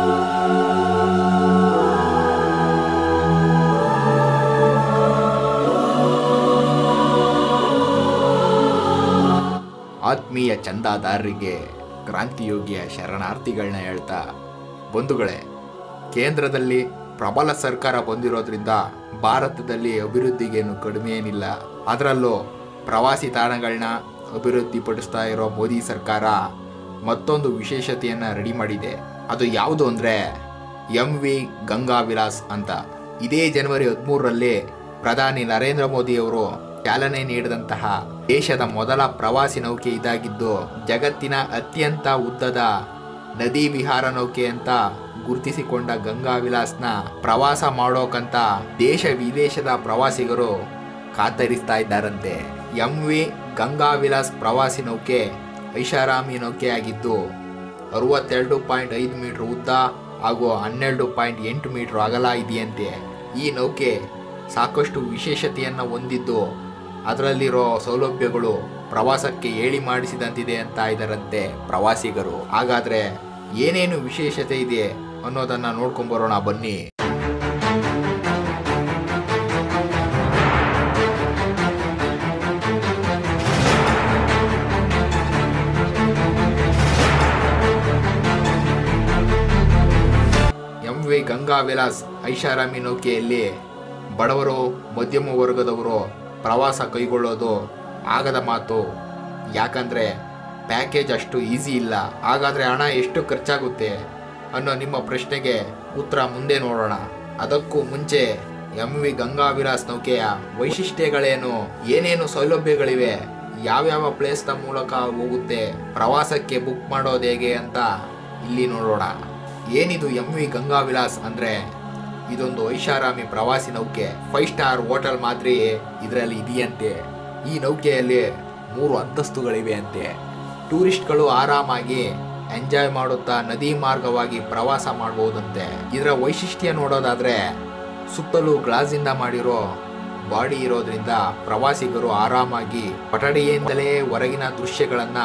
ಆತ್ಮೀಯ ಚಂದಾದಾರರಿಗೆ ಕ್ರಾಂತಿಯೋಗಿಯ ಶರಣಾರ್ಥಿಗಳನ್ನ ಹೇಳ್ತಾ ಬಂಧುಗಳೇ ಕೇಂದ್ರದಲ್ಲಿ ಪ್ರಬಲ ಸರ್ಕಾರ ಬಂದಿರೋದ್ರಿಂದ ಭಾರತದಲ್ಲಿ ಅಭಿವೃದ್ಧಿಗೇನು ಕಡಿಮೆ ಏನಿಲ್ಲ ಅದರಲ್ಲೂ ಪ್ರವಾಸಿ ತಾಣಗಳನ್ನ ಅಭಿವೃದ್ಧಿಪಡಿಸ್ತಾ ಇರೋ ಮೋದಿ ಸರ್ಕಾರ ಮತ್ತೊಂದು ವಿಶೇಷತೆಯನ್ನು ರೆಡಿ ಮಾಡಿದೆ ಅದು ಯಾವುದು ಅಂದರೆ ಎಂ ವಿ ಗಂಗಾ ವಿಲಾಸ್ ಅಂತ ಇದೇ ಜನವರಿ ಹದಿಮೂರರಲ್ಲಿ ಪ್ರಧಾನಿ ನರೇಂದ್ರ ಮೋದಿಯವರು ಚಾಲನೆ ನೀಡಿದಂತಹ ದೇಶದ ಮೊದಲ ಪ್ರವಾಸಿ ನೌಕೆ ಇದಾಗಿದ್ದು ಜಗತ್ತಿನ ಅತ್ಯಂತ ಉದ್ದದ ನದಿ ವಿಹಾರ ನೌಕೆ ಅಂತ ಗುರುತಿಸಿಕೊಂಡ ಗಂಗಾ ವಿಲಾಸ್ನ ಪ್ರವಾಸ ಮಾಡೋಕಂತ ದೇಶ ವಿದೇಶದ ಪ್ರವಾಸಿಗರು ಕಾತರಿಸ್ತಾ ಇದ್ದಾರಂತೆ ಎಂ ವಿ ಗಂಗಾ ವಿಲಾಸ್ ಪ್ರವಾಸಿ ನೌಕೆ ಐಷಾರಾಮಿ ನೌಕೆಯಾಗಿದ್ದು ಅರವತ್ತೆರಡು ಪಾಯಿಂಟ್ ಐದು ಮೀಟರ್ ಉದ್ದ ಹಾಗೂ ಹನ್ನೆರಡು ಪಾಯಿಂಟ್ ಎಂಟು ಮೀಟರ್ ಅಗಲ ಇದೆಯಂತೆ ಈ ನೌಕೆ ಸಾಕಷ್ಟು ವಿಶೇಷತೆಯನ್ನು ಹೊಂದಿದ್ದು ಅದರಲ್ಲಿರೋ ಸೌಲಭ್ಯಗಳು ಪ್ರವಾಸಕ್ಕೆ ಹೇಳಿ ಮಾಡಿಸಿದಂತಿದೆ ಅಂತ ಇದ್ದಾರಂತೆ ಪ್ರವಾಸಿಗರು ಹಾಗಾದ್ರೆ ಏನೇನು ವಿಶೇಷತೆ ಇದೆ ಅನ್ನೋದನ್ನ ನೋಡ್ಕೊಂಬರೋಣ ಬನ್ನಿ ಎಂ ವಿ ಗಂಗಾ ವಿಲಾಸ್ ಐಷಾರಾಮಿ ನೌಕೆಯಲ್ಲಿ ಬಡವರು ಮಧ್ಯಮ ವರ್ಗದವರು ಪ್ರವಾಸ ಕೈಗೊಳ್ಳೋದು ಆಗದ ಮಾತು ಯಾಕಂದರೆ ಪ್ಯಾಕೇಜ್ ಅಷ್ಟು ಈಸಿ ಇಲ್ಲ ಹಾಗಾದರೆ ಹಣ ಎಷ್ಟು ಖರ್ಚಾಗುತ್ತೆ ಅನ್ನೋ ನಿಮ್ಮ ಪ್ರಶ್ನೆಗೆ ಉತ್ತರ ಮುಂದೆ ನೋಡೋಣ ಅದಕ್ಕೂ ಮುಂಚೆ ಎಂ ವಿ ಗಂಗಾ ವಿಲಾಸ್ ನೌಕೆಯ ವೈಶಿಷ್ಟ್ಯಗಳೇನು ಏನೇನು ಸೌಲಭ್ಯಗಳಿವೆ ಯಾವ್ಯಾವ ಪ್ಲೇಸ್ನ ಮೂಲಕ ಹೋಗುತ್ತೆ ಪ್ರವಾಸಕ್ಕೆ ಬುಕ್ ಮಾಡೋದು ಹೇಗೆ ಅಂತ ಇಲ್ಲಿ ನೋಡೋಣ ಏನಿದು ಎಂ ವಿ ಗಂಗಾ ವಿಲಾಸ್ ಅಂದರೆ ಇದೊಂದು ಐಷಾರಾಮಿ ಪ್ರವಾಸಿ ನೌಕೆ ಫೈವ್ ಸ್ಟಾರ್ ಹೋಟೆಲ್ ಮಾದರಿ ಇದರಲ್ಲಿ ಇದೆಯಂತೆ ಈ ನೌಕೆಯಲ್ಲಿ ಮೂರು ಅಂತಸ್ತುಗಳಿವೆ ಅಂತೆ ಟೂರಿಸ್ಟ್ಗಳು ಆರಾಮಾಗಿ ಎಂಜಾಯ್ ಮಾಡುತ್ತಾ ನದಿ ಮಾರ್ಗವಾಗಿ ಪ್ರವಾಸ ಮಾಡಬಹುದಂತೆ ಇದರ ವೈಶಿಷ್ಟ್ಯ ನೋಡೋದಾದ್ರೆ ಸುತ್ತಲೂ ಗ್ಲಾಸಿಂದ ಮಾಡಿರೋ ಬಾಡಿ ಇರೋದ್ರಿಂದ ಪ್ರವಾಸಿಗರು ಆರಾಮಾಗಿ ಕೊಠಡಿಯಿಂದಲೇ ಹೊರಗಿನ ದೃಶ್ಯಗಳನ್ನ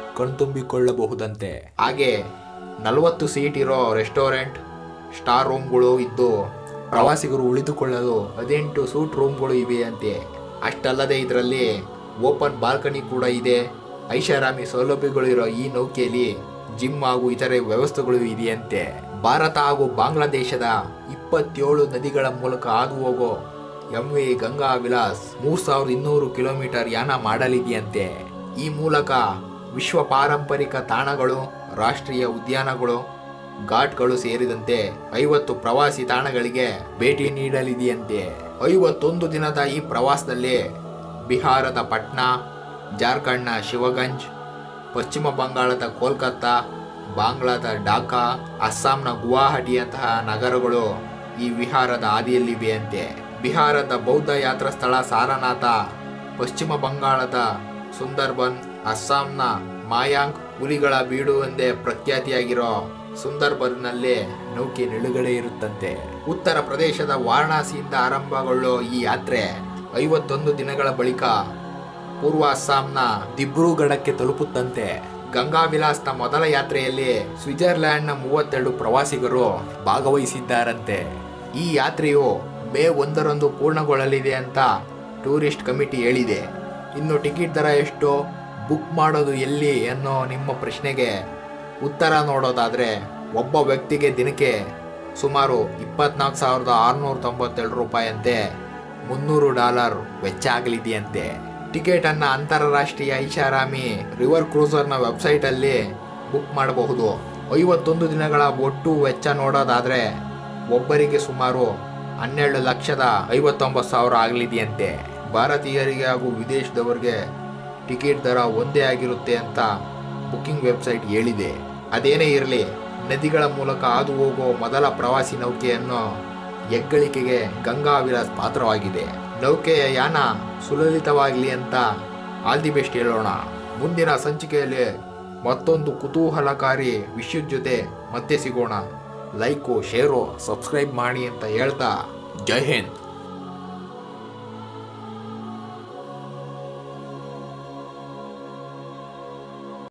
ಕಣ್ತುಂಬಿಕೊಳ್ಳಬಹುದಂತೆ ಹಾಗೆ ನಲವತ್ತು ಸೀಟ್ ಇರೋ ರೆಸ್ಟೋರೆಂಟ್ ಸ್ಟಾರ್ ರೂಮ್ಗಳು ಇದ್ದು ಪ್ರವಾಸಿಗರು ಉಳಿದುಕೊಳ್ಳಲು ಹದಿನೆಂಟು ಸೂಟ್ ರೂಮ್ಗಳು ಇವೆ ಅಂತೆ ಅಷ್ಟಲ್ಲದೆ ಇದರಲ್ಲಿ ಓಪನ್ ಬಾಲ್ಕನಿ ಕೂಡ ಇದೆ ಐಷಾರಾಮಿ ಸೌಲಭ್ಯಗಳು ಇರೋ ಈ ನೌಕೆಯಲ್ಲಿ ಜಿಮ್ ಹಾಗೂ ಇತರೆ ವ್ಯವಸ್ಥೆಗಳು ಇದೆಯಂತೆ ಭಾರತ ಹಾಗೂ ಬಾಂಗ್ಲಾದೇಶದ ಇಪ್ಪತ್ತೇಳು ನದಿಗಳ ಮೂಲಕ ಹಾದು ಹೋಗೋ ಎಂ ವಿ ಗಂಗಾ ವಿಲಾಸ್ ಮೂರ್ ಸಾವಿರದ ಇನ್ನೂರು ಕಿಲೋಮೀಟರ್ ಯಾನ ಮಾಡಲಿದೆಯಂತೆ ಈ ಮೂಲಕ ವಿಶ್ವ ಪಾರಂಪರಿಕ ತಾಣಗಳು ರಾಷ್ಟ್ರೀಯ ಉದ್ಯಾನಗಳು ಘಾಟ್ಗಳು ಸೇರಿದಂತೆ ಐವತ್ತು ಪ್ರವಾಸಿ ತಾಣಗಳಿಗೆ ಭೇಟಿ ನೀಡಲಿದೆಯಂತೆ ಐವತ್ತೊಂದು ದಿನದ ಈ ಪ್ರವಾಸದಲ್ಲಿ ಬಿಹಾರದ ಪಟ್ನಾ ಜಾರ್ಖಂಡ್ನ ಶಿವಗಂಜ್ ಪಶ್ಚಿಮ ಬಂಗಾಳದ ಕೋಲ್ಕತ್ತಾ ಬಾಂಗ್ಲಾದ ಢಾಕಾ ಅಸ್ಸಾಂನ ಗುವಾಹಟಿಯಂತಹ ನಗರಗಳು ಈ ವಿಹಾರದ ಹಾದಿಯಲ್ಲಿವೆಯಂತೆ ಬಿಹಾರದ ಬೌದ್ಧ ಯಾತ್ರಾ ಸ್ಥಳ ಸಾರನಾಥ ಪಶ್ಚಿಮ ಬಂಗಾಳದ ಸುಂದರ್ಬನ್ ಅಸ್ಸಾಂನ ಮಾಯಾಂಗ್ ಹುಲಿಗಳ ಬೀಡು ಎಂದೇ ಪ್ರಖ್ಯಾತಿಯಾಗಿರೋ ಸುಂದರ್ಬನ್ನಲ್ಲಿ ನೌಕೆ ನಿಲುಗಡೆ ಇರುತ್ತಂತೆ ಉತ್ತರ ಪ್ರದೇಶದ ವಾರಣಾಸಿಯಿಂದ ಆರಂಭಗೊಳ್ಳೋ ಈ ಯಾತ್ರೆ ಐವತ್ತೊಂದು ದಿನಗಳ ಬಳಿಕ ಪೂರ್ವ ಅಸ್ಸಾಂನ ದಿಬ್ರೂಗಢಕ್ಕೆ ತಲುಪುತ್ತಂತೆ ಗಂಗಾ ವಿಲಾಸ್ನ ಮೊದಲ ಯಾತ್ರೆಯಲ್ಲಿ ಸ್ವಿಟ್ಜರ್ಲ್ಯಾಂಡ್ನ ಮೂವತ್ತೆರಡು ಪ್ರವಾಸಿಗರು ಭಾಗವಹಿಸಿದ್ದಾರಂತೆ ಈ ಯಾತ್ರೆಯು ಮೇ ಒಂದರಂದು ಪೂರ್ಣಗೊಳ್ಳಲಿದೆ ಅಂತ ಟೂರಿಸ್ಟ್ ಕಮಿಟಿ ಹೇಳಿದೆ ಇನ್ನು ಟಿಕೆಟ್ ದರ ಎಷ್ಟು ಬುಕ್ ಮಾಡೋದು ಎಲ್ಲಿ ಅನ್ನೋ ನಿಮ್ಮ ಪ್ರಶ್ನೆಗೆ ಉತ್ತರ ನೋಡೋದಾದರೆ ಒಬ್ಬ ವ್ಯಕ್ತಿಗೆ ದಿನಕ್ಕೆ ಸುಮಾರು ಇಪ್ಪತ್ನಾಲ್ಕು ಸಾವಿರದ ಆರುನೂರ ತೊಂಬತ್ತೆರಡು ರೂಪಾಯಿಯಂತೆ ಮುನ್ನೂರು ಡಾಲರ್ ವೆಚ್ಚ ಆಗಲಿದೆಯಂತೆ ಟಿಕೆಟ್ ಅನ್ನ ಅಂತಾರಾಷ್ಟ್ರೀಯ ಐಷಾರಾಮಿ ರಿವರ್ ಕ್ರೂಸರ್ನ ವೆಬ್ಸೈಟಲ್ಲಿ ಬುಕ್ ಮಾಡಬಹುದು ಐವತ್ತೊಂದು ದಿನಗಳ ಒಟ್ಟು ವೆಚ್ಚ ನೋಡೋದಾದ್ರೆ ಒಬ್ಬರಿಗೆ ಸುಮಾರು ಹನ್ನೆರಡು ಲಕ್ಷದ ಐವತ್ತೊಂಬತ್ತು ಸಾವಿರ ಆಗಲಿದೆಯಂತೆ ಭಾರತೀಯರಿಗೆ ಹಾಗೂ ವಿದೇಶದವರಿಗೆ ಟಿಕೆಟ್ ದರ ಒಂದೇ ಆಗಿರುತ್ತೆ ಅಂತ ಬುಕಿಂಗ್ ವೆಬ್ಸೈಟ್ ಹೇಳಿದೆ ಅದೇನೇ ಇರಲಿ ನದಿಗಳ ಮೂಲಕ ಹಾದು ಹೋಗೋ ಮೊದಲ ಪ್ರವಾಸಿ ನೌಕೆಯನ್ನು ಹೆಗ್ಗಳಿಕೆಗೆ ಗಂಗಾ ವಿಲಾಸ್ ಪಾತ್ರವಾಗಿದೆ ನೌಕೆಯ ಯಾನ ಸುಲಲಿತವಾಗಲಿ ಅಂತ ಆಲ್ ದಿ ಬೆಸ್ಟ್ ಹೇಳೋಣ ಮುಂದಿನ ಸಂಚಿಕೆಯಲ್ಲಿ ಮತ್ತೊಂದು ಕುತೂಹಲಕಾರಿ ವಿಷಯದ ಜೊತೆ ಮತ್ತೆ ಸಿಗೋಣ ಲೈಕು ಶೇರು ಸಬ್ಸ್ಕ್ರೈಬ್ ಮಾಡಿ ಅಂತ ಹೇಳ್ತಾ ಜೈ ಹಿಂದ್